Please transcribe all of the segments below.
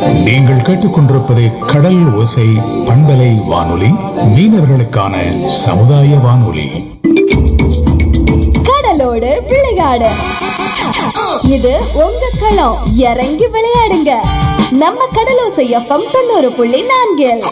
நீங்கள் கேட்டுக்கொண்டிருப்பது கடல் ஓசை பண்பலை வானொலி மீனவர்களுக்கான சமுதாய வானொலி கடலோடு விளையாடு இது உங்க களம் இறங்கி விளையாடுங்க நம்ம கடலோசை எஃப்எம் தொண்ணூறு புள்ளி நான்கில்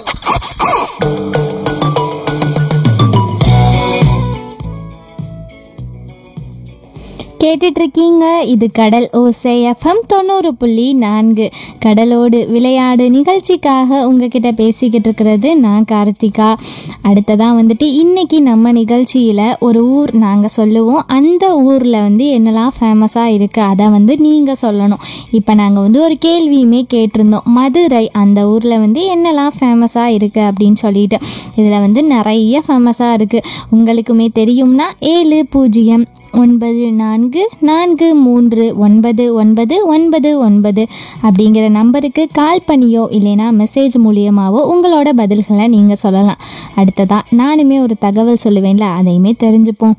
கேட்டுட்டு இருக்கீங்க இது கடல் ஓசை எஃப்எம் தொண்ணூறு புள்ளி நான்கு கடலோடு விளையாடு நிகழ்ச்சிக்காக உங்ககிட்ட பேசிக்கிட்டு இருக்கிறது நான் கார்த்திகா அடுத்ததான் வந்துட்டு இன்னைக்கு நம்ம நிகழ்ச்சியில் ஒரு ஊர் நாங்கள் சொல்லுவோம் அந்த ஊரில் வந்து என்னெல்லாம் ஃபேமஸாக இருக்குது அதை வந்து நீங்கள் சொல்லணும் இப்போ நாங்கள் வந்து ஒரு கேள்வியுமே கேட்டிருந்தோம் மதுரை அந்த ஊரில் வந்து என்னெல்லாம் ஃபேமஸாக இருக்குது அப்படின்னு சொல்லிட்டு இதில் வந்து நிறைய ஃபேமஸாக இருக்குது உங்களுக்குமே தெரியும்னா ஏழு பூஜ்ஜியம் ஒன்பது நான்கு நான்கு மூன்று ஒன்பது ஒன்பது ஒன்பது ஒன்பது அப்படிங்கிற நம்பருக்கு கால் பண்ணியோ இல்லைனா மெசேஜ் மூலியமாவோ உங்களோட பதில்களை நீங்கள் சொல்லலாம் அடுத்ததாக நானுமே ஒரு தகவல் சொல்லுவேன்ல அதையுமே தெரிஞ்சுப்போம்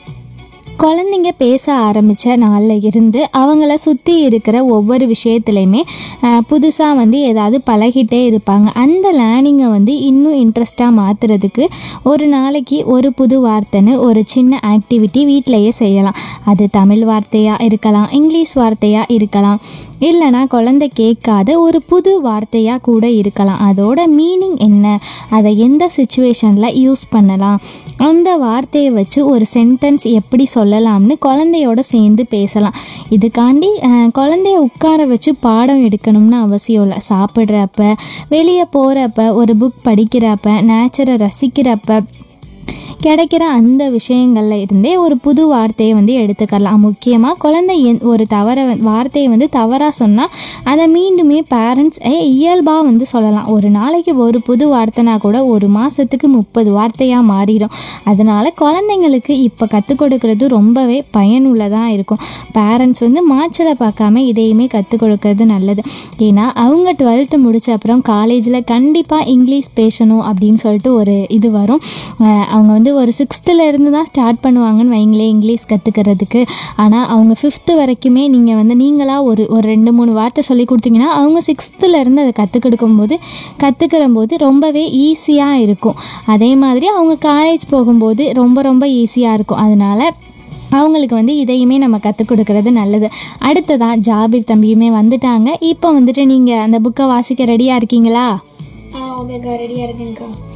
குழந்தைங்க பேச ஆரம்பித்த நாளில் இருந்து அவங்கள சுற்றி இருக்கிற ஒவ்வொரு விஷயத்துலையுமே புதுசாக வந்து ஏதாவது பழகிட்டே இருப்பாங்க அந்த லேர்னிங்கை வந்து இன்னும் இன்ட்ரெஸ்ட்டாக மாற்றுறதுக்கு ஒரு நாளைக்கு ஒரு புது வார்த்தைன்னு ஒரு சின்ன ஆக்டிவிட்டி வீட்டிலையே செய்யலாம் அது தமிழ் வார்த்தையாக இருக்கலாம் இங்கிலீஷ் வார்த்தையாக இருக்கலாம் இல்லைனா குழந்தை கேட்காத ஒரு புது வார்த்தையாக கூட இருக்கலாம் அதோட மீனிங் என்ன அதை எந்த சுச்சுவேஷனில் யூஸ் பண்ணலாம் அந்த வார்த்தையை வச்சு ஒரு சென்டென்ஸ் எப்படி சொல்லலாம்னு குழந்தையோட சேர்ந்து பேசலாம் இதுக்காண்டி அஹ், குழந்தைய உட்கார வச்சு பாடம் எடுக்கணும்னு அவசியம் இல்லை சாப்பிட்றப்ப வெளியே போகிறப்ப ஒரு புக் படிக்கிறப்ப நேச்சரை ரசிக்கிறப்ப கிடைக்கிற அந்த விஷயங்கள்ல இருந்தே ஒரு புது வார்த்தையை வந்து எடுத்துக்கலாம் முக்கியமாக குழந்தை எந்- ஒரு தவற வார்த்தையை வந்து தவறாக சொன்னால் அதை மீண்டுமே பேரண்ட்ஸ் இயல்பாக வந்து சொல்லலாம் ஒரு நாளைக்கு ஒரு புது வார்த்தைனா கூட ஒரு மாதத்துக்கு முப்பது வார்த்தையாக மாறிடும் அதனால குழந்தைங்களுக்கு இப்போ கற்றுக் கொடுக்கறது ரொம்பவே பயனுள்ளதாக இருக்கும் பேரண்ட்ஸ் வந்து மாச்சலை பார்க்காம இதையுமே கற்றுக் கொடுக்கறது நல்லது ஏன்னா அவங்க டுவெல்த்து முடிச்ச அப்புறம் காலேஜில் கண்டிப்பாக இங்கிலீஷ் பேசணும் அப்படின்னு சொல்லிட்டு ஒரு இது வரும் அஹ் அவங்க வந்து ஒரு சிக்ஸ்த்தில் இருந்து தான் ஸ்டார்ட் பண்ணுவாங்கன்னு வைங்களேன் இங்கிலீஷ் கற்றுக்கிறதுக்கு ஆனால் அவங்க ஃபிஃப்த்து வரைக்குமே நீங்கள் வந்து நீங்களாக ஒரு ஒரு ரெண்டு மூணு வார்த்தை சொல்லி கொடுத்தீங்கன்னா அவங்க சிக்ஸ்த்தில் இருந்து அதை கற்றுக் கொடுக்கும்போது கற்றுக்கிற போது ரொம்பவே ஈஸியாக இருக்கும் அதே மாதிரி அவங்க காலேஜ் போகும்போது ரொம்ப ரொம்ப ஈஸியாக இருக்கும் அதனால் அவங்களுக்கு வந்து இதையுமே நம்ம கற்றுக் கொடுக்கறது நல்லது அடுத்ததான் ஜாபிர் தம்பியுமே வந்துட்டாங்க இப்போ வந்துட்டு நீங்கள் அந்த புக்கை வாசிக்க ரெடியாக இருக்கீங்களா ஆ ஓகேக்கா ரெடியாக இருக்கேங்க்கா